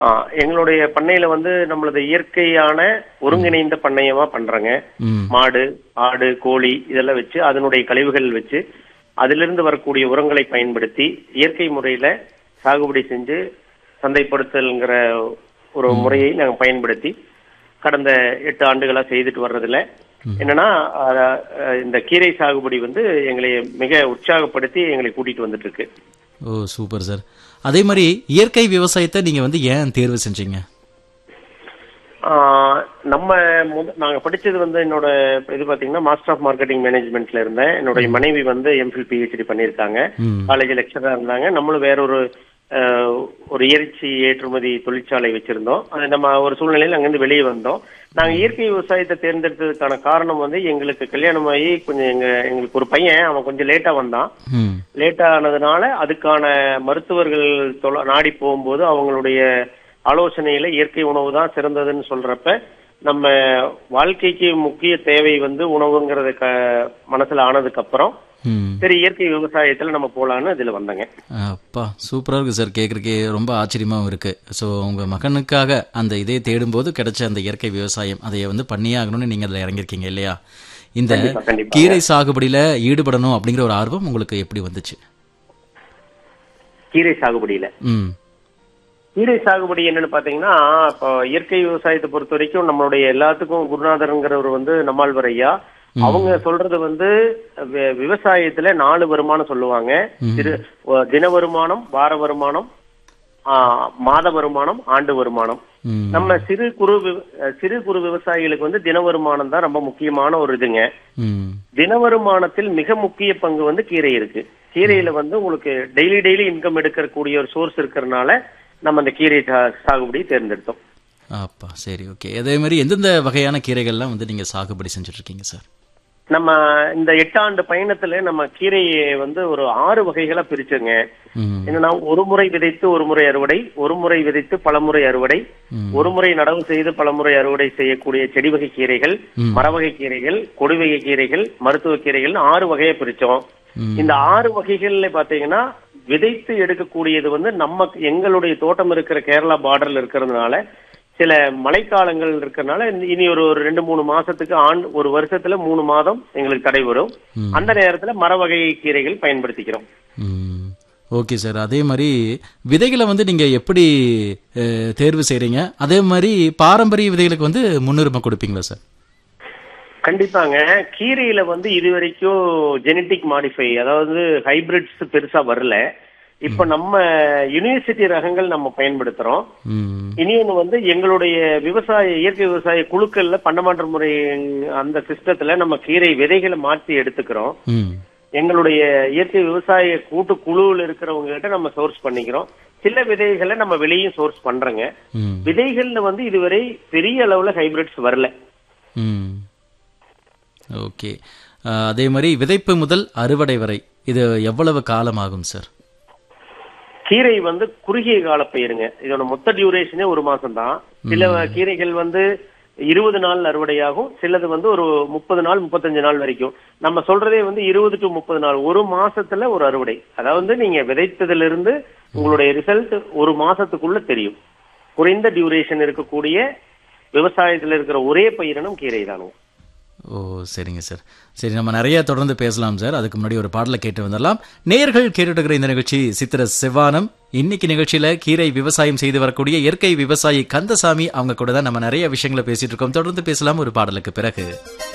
ஆ, எங்களுடைய பண்ணையில வந்து நம்மளது இயற்கையான ஒருங்கிணைந்த பண்ணையமா பண்றோங்க ம் மாடு ஆடு கோழி இதெல்லாம் வச்சு அதனுடைய கழிவுகள் வச்சு அதிலிருந்து வரக்கூடிய உரங்களை பயன்படுத்தி இயற்கை முறையில சாகுபடி செஞ்சு சந்தைப்படுத்தல்ங்கிற ஒரு முறையை நாங்க பயன்படுத்தி கடந்த எட்டு ஆண்டுகளா செய்துட்டு வர்றதுல என்னன்னா அஹ், அஹ், இந்த கீரை சாகுபடி வந்து எங்களை மிக உற்சாகப்படுத்தி எங்களை கூட்டிட்டு வந்துட்டு இருக்கு ஓ சூப்பர் சார் அதே மாதிரி இயற்கை விவசாயத்தை நீங்க வந்து ஏன் தேர்வு செஞ்சீங்க ஆஹ் நம்ம முத- நாங்க படிச்சது வந்து என்னோட இது பாத்தீங்கன்னா மாஸ்டர் ஆஃப் மார்க்கெட்டிங் மேனேஜ்மெண்ட்ல இருந்தேன் என்னுடைய மனைவி வந்து எம்ஃபில் பிஹெச்டி பண்ணியிருக்காங்க ம் காலேஜ் லெக்சரா இருந்தாங்க நம்மளும் வேற ஒரு ஆஹ், ஒரு இறைச்சி ஏற்றுமதி தொழிற்சாலை வச்சிருந்தோம் அது நம்ம ஒரு சூழ்நிலையில் அங்கிருந்து வெளியே வந்தோம் நாங்க இயற்கை விவசாயத்தை தேர்ந்தெடுத்ததுக்கான காரணம் வந்து எங்களுக்கு கல்யாணம் ஆகி கொஞ்சம் எங்க எங்களுக்கு ஒரு பையன் அவன் கொஞ்சம் லேட்டா வந்தான் ம் லேட் ஆனதுனால அதுக்கான மருத்துவர்கள் தொல- நாடி போகும்போது அவங்களுடைய ஆலோசனையில இயற்கை உணவு தான் சிறந்ததுன்னு சொல்றப்ப நம்ம வாழ்க்கைக்கு முக்கிய தேவை வந்து உணவுங்கிறது க மனசுல ஆனதுக்கு அப்புறம் ம் சரி இயற்கை விவசாயத்துல நம்ம போலான்னு இதுல வந்தங்க அப்பா சூப்பரா இருக்கு சார் கேட்கறக்கே ரொம்ப ஆச்சரியமாவும் இருக்கு ஸோ உங்க மகனுக்காக அந்த இதை தேடும்போது கிடைச்ச அந்த இயற்கை விவசாயம் அதை வந்து பண்ணியே ஆகணும்னு நீங்க அதுல இறங்கிருக்கீங்க இல்லையா இந்த கண்டிப்பா, கண்டிப்பா. கீரை சாகுபடியில ஈடுபடணும் அப்படிங்கிற ஒரு ஆர்வம் உங்களுக்கு எப்படி வந்துச்சு கீரை சாகுபடியில ம் கீரை சாகுபடி என்னன்னு பாத்தீங்கன்னா இப்போ இயற்கை விவசாயத்தை பொறுத்த வரைக்கும் நம்மளுடைய எல்லாத்துக்கும் குருநாதருங்கிறவர் வந்து நம்மாழ்வார் ஐயா அவங்க சொல்றது வந்து வி- விவசாயத்துல நாலு வருமானம் சொல்லுவாங்க திரு ஒ- தின வருமானம் வார வருமானம் ஆ, மாத வருமானம் ஆண்டு வருமானம் ம் நம்ம சிறு குறு விவ- சிறு குறு விவசாயிகளுக்கு வந்து தின வருமானம் தான் ரொம்ப முக்கியமான ஒரு இதுங்க ம் தின வருமானத்தில் மிக முக்கிய பங்கு வந்து கீரை இருக்கு கீரையில வந்து உங்களுக்கு டெய்லி டெய்லி இன்கம் எடுக்கக்கூடிய ஒரு சோர்ஸ் இருக்கிறதுனால நம்ம அந்த கீரை சா- சாகுபடி தேர்ந்தெடுத்தோம் அப்பா சரி ஓகே அதே மாதிரி எந்தெந்த வகையான கீரைகள்லாம் வந்து நீங்க சாகுபடி செஞ்சுட்டு இருக்கீங்க சார் நம்ம இந்த எட்டாண்டு பயணத்துல நம்ம கீரையை வந்து ஒரு ஆறு வகைகளா பிரிச்சுங்க ம் என்னன்னா ஒரு முறை விதைத்து ஒரு முறை அறுவடை ஒரு முறை விதைத்து பலமுறை அறுவடை ம். ஒரு முறை நடவு செய்து பலமுறை அறுவடை செய்யக்கூடிய செடி வகை கீரைகள் ம். மரவகை கீரைகள் கொடி வகை கீரைகள் மருத்துவ கீரைகள் ஆறு வகையை பிரிச்சோம் ம். இந்த ஆறு வகைகள்ல பாத்தீங்கன்னா விதைத்து எடுக்கக்கூடியது வந்து நம்ம எங்களுடைய தோட்டம் இருக்கிற கேரளா பார்டர்ல இருக்கிறதுனால சில மழைக்காலங்கள் இருக்கிறதுனால இந்த- இனி ஒரு ஒரு ரெண்டு மூணு மாசத்துக்கு ஆண்டு ஒரு வருஷத்துல மூணு மாதம் எங்களுக்கு தடை வரும் ம். அந்த நேரத்துல மரவகை கீரைகள் பயன்படுத்திக்கிறோம் ம் ஓகே சார் அதே மாதிரி விதைகளை வந்து நீங்க எப்படி அஹ், தேர்வு செய்றீங்க அதே மாதிரி பாரம்பரிய விதைகளுக்கு வந்து முன்னுரிமை கொடுப்பீங்களா சார் கண்டிப்பாங்க கீரையில வந்து இது வரைக்கும் ஜெனட்டிக் மாடிஃபை அதாவது ஹைபிரிட்ஸ் பெருசா வரல இப்ப நம்ம யுனிவர்சிட்டி ரகங்கள் நம்ம பயன்படுத்துறோம் ம் இனி ஒண்ணு வந்து எங்களுடைய விவசாய இயற்கை விவசாய குழுக்கள்ல பண்டமாற்று முறை அந்த சிஸ்டத்துல நம்ம கீரை விதைகளை மாற்றி எடுத்துக்கிறோம் ம் எங்களுடைய இயற்கை விவசாய கூட்டு குழுவில் இருக்கிறவங்க கிட்ட நம்ம சோர்ஸ் பண்ணிக்கிறோம் சில விதைகளை நம்ம வெளியும் சோர்ஸ் பண்றோங்க ம் விதைகள்ல வந்து இதுவரை பெரிய அளவுல ஹைபிரிட்ஸ் வரல ம் ஓகே அஹ், அதே மாதிரி விதைப்பு முதல் அறுவடை வரை இது எவ்வளவு காலம் ஆகும் சார் கீரை வந்து குறுகிய கால பயிருங்க இதோட மொத்த டியூரேஷனே ஒரு மாசம் தான் சில கீரைகள் வந்து இருபது நாள் அறுவடையாகும் சிலது வந்து ஒரு முப்பது நாள் முப்பத்தஞ்சு நாள் வரைக்கும் நம்ம சொல்றதே வந்து இருபது டு முப்பது நாள் ஒரு மாசத்துல ஒரு அறுவடை அதாவது நீங்க விதைத்ததுல இருந்து உங்களுடைய ரிசல்ட் ஒரு மாசத்துக்குள்ள தெரியும் குறைந்த டியூரேஷன் இருக்கக்கூடிய விவசாயத்துல இருக்கிற ஒரே பயிரினம் கீரை தானுங்க ஓ சரிங்க சார் சரி நம்ம நிறைய தொடர்ந்து பேசலாம் சார் அதுக்கு முன்னாடி ஒரு பாடலை கேட்டு வந்துடலாம் நேர்கள் கேட்டுட்டு இருக்கிற இந்த நிகழ்ச்சி சித்திர செவ்வானம் இன்னைக்கு நிகழ்ச்சியில கீரை விவசாயம் செய்து வரக்கூடிய இயற்கை விவசாயி கந்தசாமி அவங்க கூட தான் நம்ம நிறைய விஷயங்களை பேசிட்டு இருக்கோம் தொடர்ந்து பேசலாம் ஒரு பாடலுக்கு பிறகு